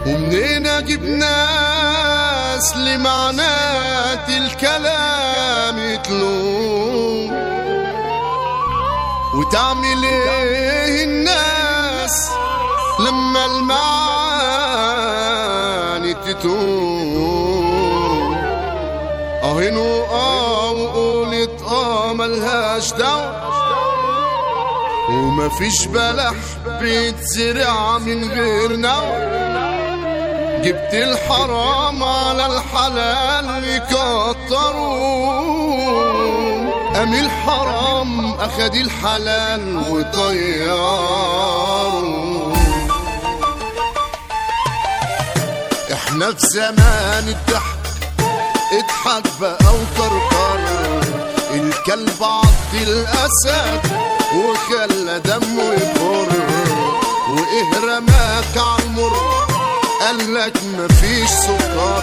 ومنين اجيب ناس لمعنات الكلام يتلوم وتعمل ايه الناس لما المعاني تتوم اهنوا اه وقولت اه ملهاش دعوه ومفيش بلح بيتزرع من غير نوى جبت الحرام على الحلال يكتروا قام الحرام اخد الحلال وطيروا احنا في زمان الضحك اضحك بقى وكركر الكلب عض الاسد وخلى دمه يفر وايه رماك عالمر قالك مفيش سكر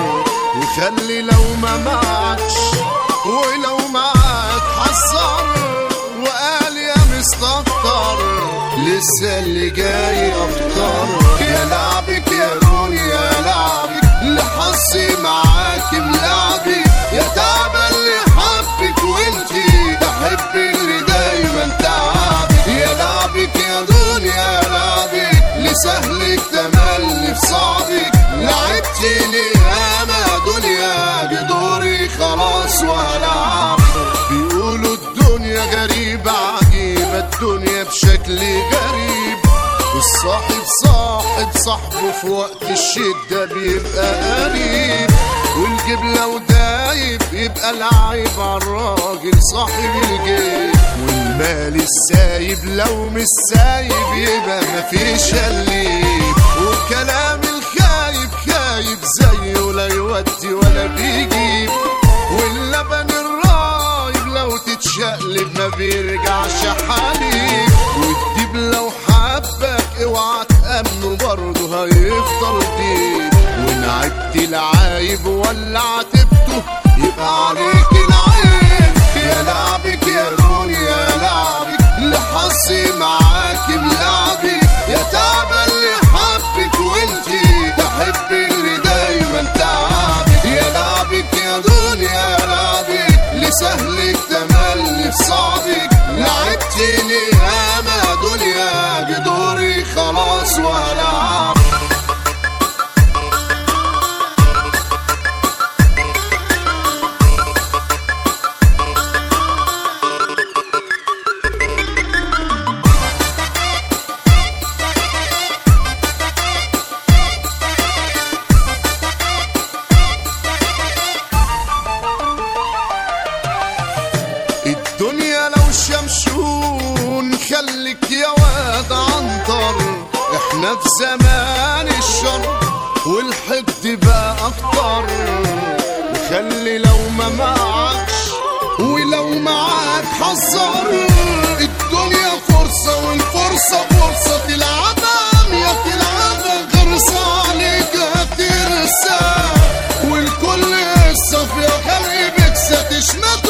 وخلي لو ما معكش ولو معاك حصر وقال يا مستكتر لسه اللي جاي اكتر يا لعبك يا دنيا لعبك لحظي معاك بلعبي يا تعبة اللي حبك وانتي تحب اللي دايما تعبك يا لعبك يا دنيا لعبك لسهلك تملي في صعبك لعبتي لي انا دنيا بدوري خلاص وهلعب بيقولوا الدنيا غريبة عجيبة الدنيا بشكل غريب والصاحب صاحب صاحبه في وقت الشدة بيبقى قريب والجيب لو دايب يبقى العيب عالراجل صاحب الجيب والمال السايب لو مش سايب يبقى مفيش قليب وكلام الخايب خايب زيه لا يودي ولا بيجيب واللبن الرايب لو تتشقلب ما بيرجعش حليب والديب لو حبك اوعى تأمنه برضه هيفضل ديب وان عدت العايب ولا عاتبته يبقى عليك العيب يا لعبك يا دنيا لعبك لحظي معاك بلعبي يا تعبة اللي حبك وانتي تحب اللي دايما تعبك يا لعبك يا دنيا لعبك لسهلك تملي في صعبك لعبتني انا دنيا بدوري خلاص وهلعب الدنيا لو شمشون خليك يا واد عنتر احنا في زمان الشر والحقد بقى اكتر وخلي لو ما معكش ولو معاك حذر الدنيا فرصة والفرصة فرصة تلعبها يا تلعبها غرصة عليك هترسى والكل يصف يا خلقي بكسة تشمت